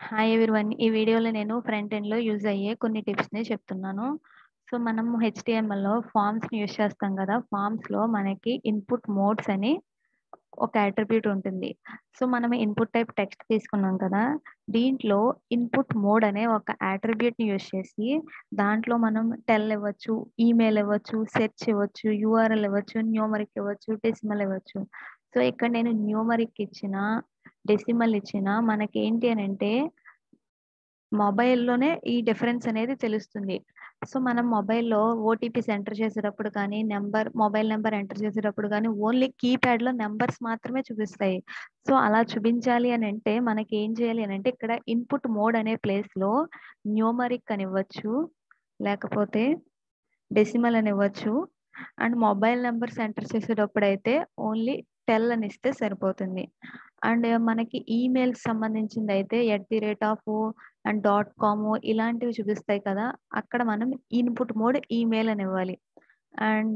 Hi everyone. ఈ వీడియోలో నేను ఫ్రంట్ ఎండ్‌లో యూజ్ అయ్యే కొన్ని టిప్స్‌ని చెప్తున్నాను. సో, మనం హెచ్‌టీఎంఎల్‌లో ఫార్మ్స్‌ని యూజ్ చేస్తాం గదా! ఫార్మ్స్‌లో మనకి ఇన్‌పుట్ మోడ్స్ అని ఒక అట్రిబ్యూట్ ఉంటుంది. సో, మనం ఇన్‌పుట్ టైప్ టెక్స్ట్ తీసుకున్నాం కదా! దీంట్లో ఇన్‌పుట్ మోడ్ అనే ఒక అట్రిబ్యూట్‌ని యూజ్ చేసి దాంట్లో మనం టెల్ ఇవ్వచ్చు, ఈమెయిల్ ఇవ్వచ్చు, సెర్చ్ ఇవ్వచ్చు, యూఆర్ఎల్ ఇవ్వచ్చు, న్యూమరిక్ ఇవ్వచ్చు, డెసిమల్ ఇవ్వచ్చు. సో, ఇక్కడ నేను న్యూమరిక్ ఇచ్చినా, డెసిమల్ ఇచ్చినా మనకేంటి అనంటే మొబైల్‌లోనే ఈ డిఫరెన్స్ అనేది తెలుస్తుంది. సో, మనం మొబైల్‌లో ఓటీపీస్ ఎంటర్ చేసేటప్పుడు కానీ, నంబర్ మొబైల్ నంబర్ ఎంటర్ చేసేటప్పుడు గానీ, ఓన్లీ కీప్యాడ్‌లో నంబర్స్ మాత్రమే చూపిస్తాయి. సో, అలా చూపించాలి అనంటే మనకేం చేయాలి అనంటే ఇక్కడ ఇన్‌పుట్ మోడ్ అనే ప్లేస్‌లో న్యూమరిక్ అని ఇవ్వచ్చు. లేకపోతే డెసిమల్ అని ఇవ్వచ్చు. అండ్ మొబైల్ నంబర్స్ ఎంటర్ చేసేటప్పుడైతే ఓన్లీ టెల్ అని ఇస్తే సరిపోతుంది. అండ్ మనకి ఈమెయిల్‌కి సంబంధించిందయితే at the rate of and dot com ఇలాంటివి చూపిస్తాయి కదా! అక్కడ మనం ఇన్‌పుట్ మోడ్ ఈమెయిల్ అని ఇవ్వాలి. అండ్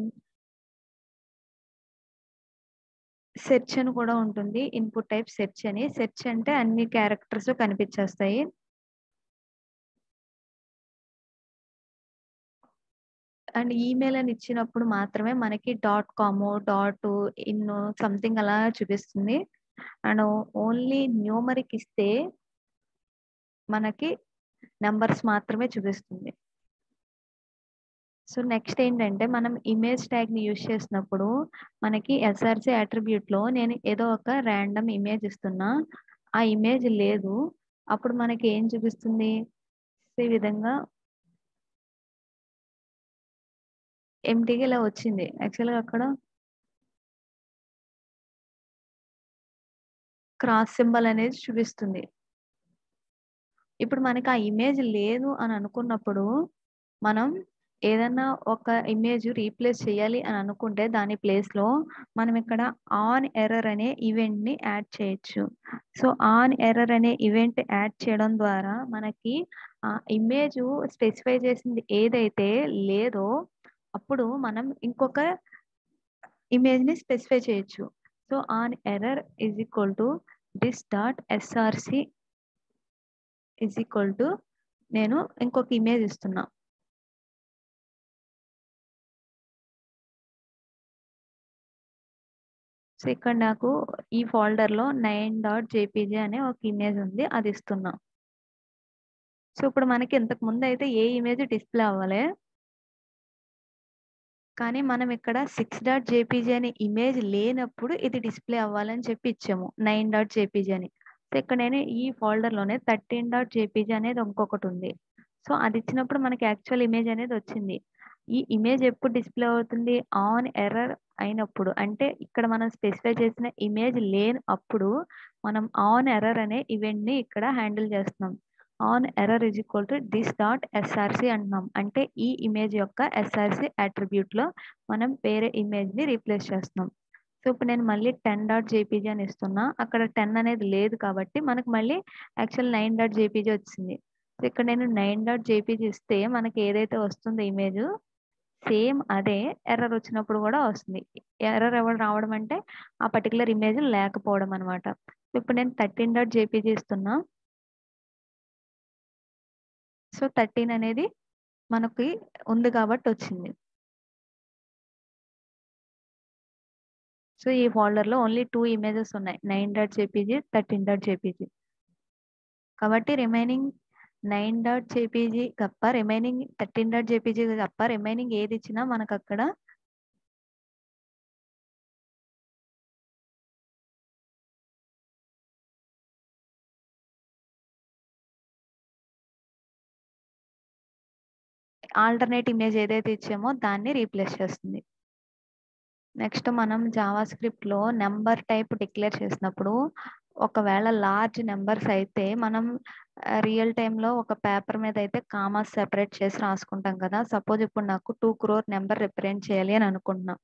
సెర్చ్ అని కూడా ఉంటుంది. ఇన్‌పుట్ టైప్ సెర్చ్ అని. సెర్చ్ అంటే అన్ని క్యారెక్టర్స్ కనిపించేస్తాయి. అండ్ ఈమెయిల్ అని ఇచ్చినప్పుడు మాత్రమే మనకి dot com, dot in something అలా చూపిస్తుంది. అండ్ ఓన్లీ న్యూమరిక్ ఇస్తే మనకి నంబర్స్ మాత్రమే చూపిస్తుంది. సో, నెక్స్ట్ ఏంటంటే మనం ఇమేజ్ ట్యాగ్‌ని యూజ్ చేసినప్పుడు మనకి ఎస్ఆర్‌సీ అట్రిబ్యూట్‌లో నేను ఏదో ఒక రాండమ్ ఇమేజ్ ఇస్తున్నా. ఆ ఇమేజ్ లేదు. అప్పుడు మనకి ఏం చూపిస్తుంది? ఈ విధంగా ఎంప్టీగా ఇలా వచ్చింది. యాక్చువల్‌గా అక్కడ క్రాస్ సింబల్ అనేది చూపిస్తుంది. ఇప్పుడు మనకి ఆ ఇమేజ్ లేదు అని అనుకున్నప్పుడు మనం ఏదన్నా ఒక ఇమేజ్ రీప్లేస్ చేయాలి అని అనుకుంటే దాని ప్లేస్‌లో మనం ఇక్కడ ఆన్ ఎర్రర్ అనే ఈవెంట్‌ని యాడ్ చేయొచ్చు. సో, ఆన్ ఎర్రర్ అనే ఈవెంట్ యాడ్ చేయడం ద్వారా మనకి ఆ ఇమేజ్ స్పెసిఫై చేసింది ఏదైతే లేదో అప్పుడు మనం ఇంకొక ఇమేజ్‌ని స్పెసిఫై చేయొచ్చు. So, on error is equal to this dot SRC is equal to నేను ఇంకొక ఇమేజ్ ఇస్తున్నా. సో, ఇక్కడ నాకు ఈ ఫోల్డర్‌లో 9.jpg అనే ఒక ఇమేజ్ ఉంది. అది ఇస్తున్నా. సో, ఇప్పుడు మనకి ఇంతకు ముందయితే ఏ ఇమేజ్ డిస్‌ప్లే అవ్వలే. కానీ మనం ఇక్కడ 6.jpg అనే ఇమేజ్ లేనప్పుడు ఇది డిస్‌ప్లే అవ్వాలని చెప్పి ఇచ్చాము. 9.jpg అని. సో, ఇక్కడ నేను ఈ ఫోల్డర్‌లోనే 13.jpg అనేది ఇంకొకటుంది. సో, అది ఇచ్చినప్పుడు మనకి యాక్చువల్ ఇమేజ్ అనేది వచ్చింది. ఈ ఇమేజ్ ఎప్పుడు డిస్‌ప్లే అవుతుంది? ఆన్ ఎర్రర్ అయినప్పుడు. అంటే ఇక్కడ మనం స్పెసిఫై చేసిన ఇమేజ్ లేని అప్పుడు మనం ఆన్ ఎర్రర్ అనే ఈవెంట్‌ని ఇక్కడ హ్యాండిల్ చేస్తున్నాం. On error is equal to this dot SRC అంటున్నాం. అంటే ఈ ఇమేజ్ యొక్క ఎస్ఆర్‌సీ అట్రిబ్యూట్‌లో మనం వేరే ఇమేజ్‌ని రీప్లేస్ చేస్తున్నాం. సో, ఇప్పుడు నేను మళ్ళీ 10.jpg అని ఇస్తున్నా. అక్కడ 10 అనేది లేదు కాబట్టి మనకు మళ్ళీ యాక్చువల్ 9.jpg వచ్చింది. సో, ఇక్కడ నేను 9.jpg ఇస్తే మనకి ఏదైతే వస్తుందో ఇమేజ్ సేమ్ అదే ఎర్రర్ వచ్చినప్పుడు కూడా వస్తుంది. ఎర్రర్ ఎవరు రావడం అంటే ఆ పర్టిక్యులర్ ఇమేజ్ లేకపోవడం అన్నమాట. ఇప్పుడు నేను 13.jpg ఇస్తున్నా. సో, 13 అనేది మనకి ఉంది కాబట్టి వచ్చింది. సో, ఈ ఫోల్డర్‌లో ఓన్లీ 2 ఇమేజెస్ ఉన్నాయి. 9.jpg, 13.jpg. కాబట్టి రిమైనింగ్ 9.jpg తప్ప రిమైనింగ్ 13.jpg తప్ప రిమైనింగ్ ఏది ఇచ్చినా మనకక్కడ ఆల్టర్‌నేట్ ఇమేజ్ ఏదైతే ఇచ్చామో దాన్ని రీప్లేస్ చేస్తుంది. నెక్స్ట్ మనం జావా స్క్రిప్ట్‌లో నంబర్ టైప్ డిక్లేర్ చేసినప్పుడు ఒకవేళ లార్జ్ నంబర్స్ అయితే మనం ఆహ్, రియల్ టైమ్‌లో ఒక పేపర్ మీద అయితే కామాస్ సెపరేట్ చేసి రాసుకుంటాం కదా! సపోజ్ ఇప్పుడు నాకు 2,00,00,000 నంబర్ రిప్రజెంట్ చేయాలి అని అనుకుంటున్నా.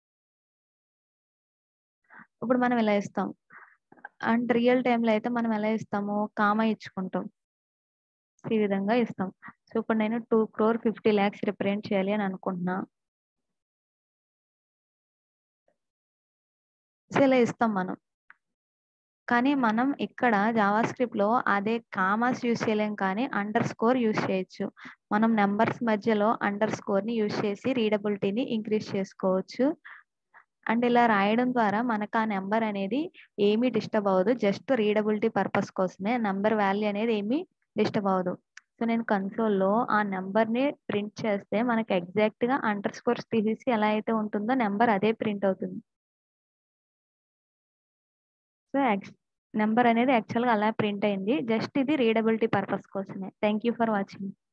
ఇప్పుడు మనం ఇలా ఇస్తాం. అండ్ రియల్ టైమ్‌లో అయితే మనం ఎలా ఇస్తాము? కామా ఇచ్చుకుంటాం. ఈ విధంగా ఇస్తాం. సో, ఇప్పుడు నేను 2,50,00,000 రిప్రజెంట్ చేయాలి అని అనుకుంటున్నా. సో, ఇలా ఇస్తాం మనం. కానీ మనం ఇక్కడ జావా స్క్రిప్ట్‌లో అదే కామాస్ యూజ్ చేయలేం కానీ అండర్ స్కోర్ యూజ్ చేయొచ్చు. మనం నంబర్స్ మధ్యలో అండర్ స్కోర్‌ని యూజ్ చేసి రీడబిలిటీని ఇంక్రీజ్ చేసుకోవచ్చు. అండ్ ఇలా రాయడం ద్వారా మనకు ఆ నంబర్ అనేది ఏమీ డిస్టర్బ్ అవ్వదు. జస్ట్ రీడబిలిటీ పర్పస్ కోసమే నంబర్ వాల్యూ అనేది ఏమీ డిస్టర్బ్ అవ్వదు. సో, నేను కన్సోల్‌లో ఆ నంబర్‌ని ప్రింట్ చేస్తే మనకు ఎగ్జాక్ట్‌గా అండర్ స్కోర్స్ తీసేసి ఎలా అయితే ఉంటుందో నంబర్ అదే ప్రింట్ అవుతుంది. సో, యాక్చ్ నంబర్ అనేది యాక్చువల్‌గా అలా ప్రింట్ అయింది. జస్ట్ ఇది రీడబిలిటీ పర్పస్ కోసమే. Thank you for watching.